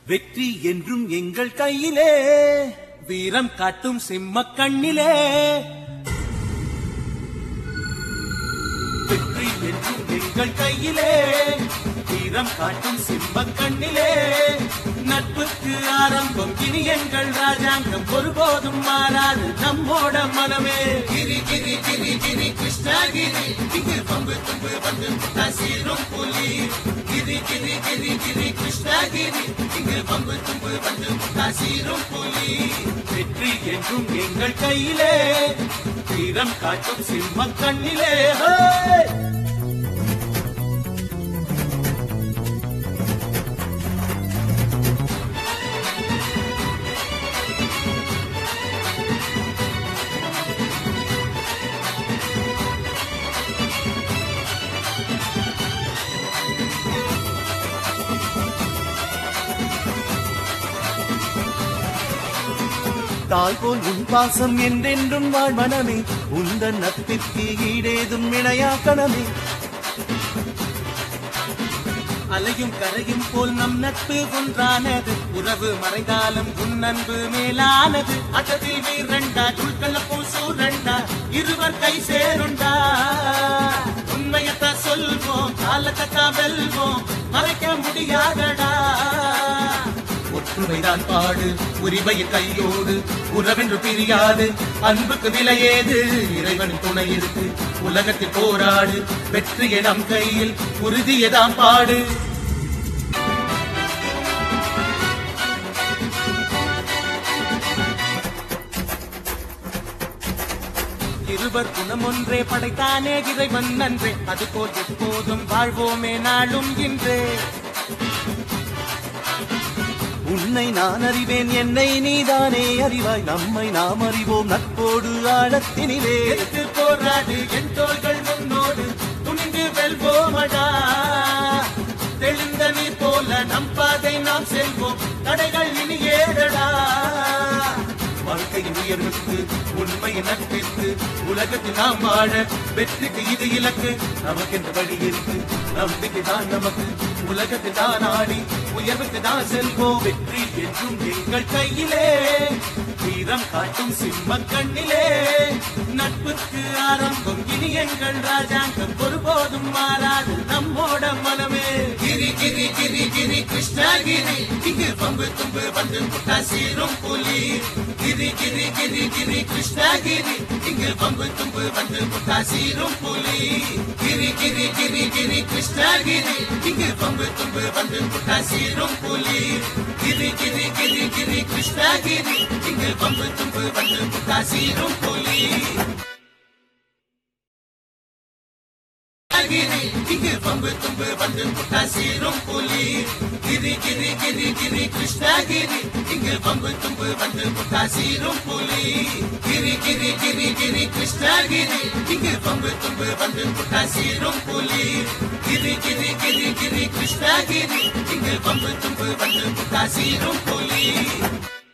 வெற்றி என்றும் எங்கள் கையிலே வீரம் காட்டும் சிம்ம கண்ணிலே வெற்றி என்றும் எங்கள் கையிலே வீரம் காட்டும் சிம்ம கண்ணிலே நட்புக்கு ஆரம்பம் இனி எங்கள் ராஜாங்கம் ஒருபோதும் மாறாது நம்மோட மனமே கிரி கிரி கிரி கிரி கிருஷ்ணகிரி இங்கு பம்பு தும்பு வந்து சீரும் புலி கிரி கிரி கிரி கிரி கிருஷ்ணகிரி இங்கு பம்பு தும்பு வந்து சீரும் புலி வெற்றி என்றும் எங்கள் கையிலே வீரம் காட்டும் சிம்ம கண்ணிலே ஹே! தாய் போல் உன் பாசம் என்றென்றும் வாழ் மனமே உந்தன் நட்பிற்கு ஈடேதும் இணையா கணமே அலையும் கரையும் போல் நம் நட்பு ஒன்றானது உறவு மறைந்தாலும் உன் அன்பு மேலானது அட்டதில் வீரண்டா துள்கள்ள போல் சூரண்டா இருவர் கை சேருண்டா உண்மையத்தான் சொல்வோம் காலத்தான் வெல்வோம் மறைக்க முடியாதடா ஒற்றுமைதான் பாடு உரிமையின் கையோடு உறவென்று பிரியாது அன்புக்கு விலையேது இறைவனின் துணை இருக்கு உலகத்தில் போராடு வெற்றியை நம் கையில் உறுதியதாம் பாடு இருவர் குணம் ஒன்றே படைத்தானே இறைவன் நன்றே அதுபோல் எப்போதும் வாழ்வோமே நாளும் இன்றே உன்னை நான் அறிவேன் என்னை நீதானே அறிவாய் நம்மை நாம் அறிவோம் நட்போடு ஆழத்தினிலே எதிர்த்து போராடு என் தோள்கள் முன்னோடு துணிந்து வெல்வோமடா தெளிந்த நீர் போல நம் பாதை நாம் செல்வோம் தடைகள் இனி ஏறடா வாழ்க்கையின் உயர்வுக்கு உண்மையின் நட்பிற்கு உலகத்தில் நாம் வாழ வெற்றிக்கு இது இலக்கு நமக்கென்று வழி இருக்கு நம்பிக்கை தான் நமக்கு உலகத்தில் தான் ஆடி உயர்வுக்கு தான் செல்வோம் வெற்றி என்றும் எங்கள் கையிலே வீரம் காட்டும் சிம்ம கண்ணிலே நட்புக்கு ஆரம்பம் இனி எங்கள் ராஜாங்கம் ஒருபோதும் மாறாது நம்மோட மனமே கிரி கிரி கிரி கிரி கிருஷ்ணகிரி இங்கு பம்பு தும்பு வந்து புட்டா சீரும் புலி கிரி கிரி கிரி கிரி கிருஷ்ணகிரி இங்கு பம்பு தும்பு வந்து புட்டா சீரும் புலி கிரி கிரி கிரி கிரி கிருஷ்ணகிரி இங்கு பம்பு தும்பு வந்து புட்டா சீரும் புலி கிரி கிரி கிரி கிரி கிருஷ்ணகிரி இங்கு பம்பு தும்பு வந்து புட்டா சீரும் புலி கிரி இங்கு பம்பு தும்பு வந்து புட்டா சீரும் புலி கிரி கிரி கிரி கிரி கிருஷ்ணகிரி இங்கு பம்பு தும்பு வந்து புட்டா சீரும் புலி கிரி கிரி கிரி கிரி கிருஷ்ணகிரி இங்கு பம்பு தும்பு வந்து புட்டா சீரும் புலி கிரி கிரி கிரி கிரி கிருஷ்ணகிரி இங்கு பம்பு தும்பு வந்து புட்டா சீரும் புலி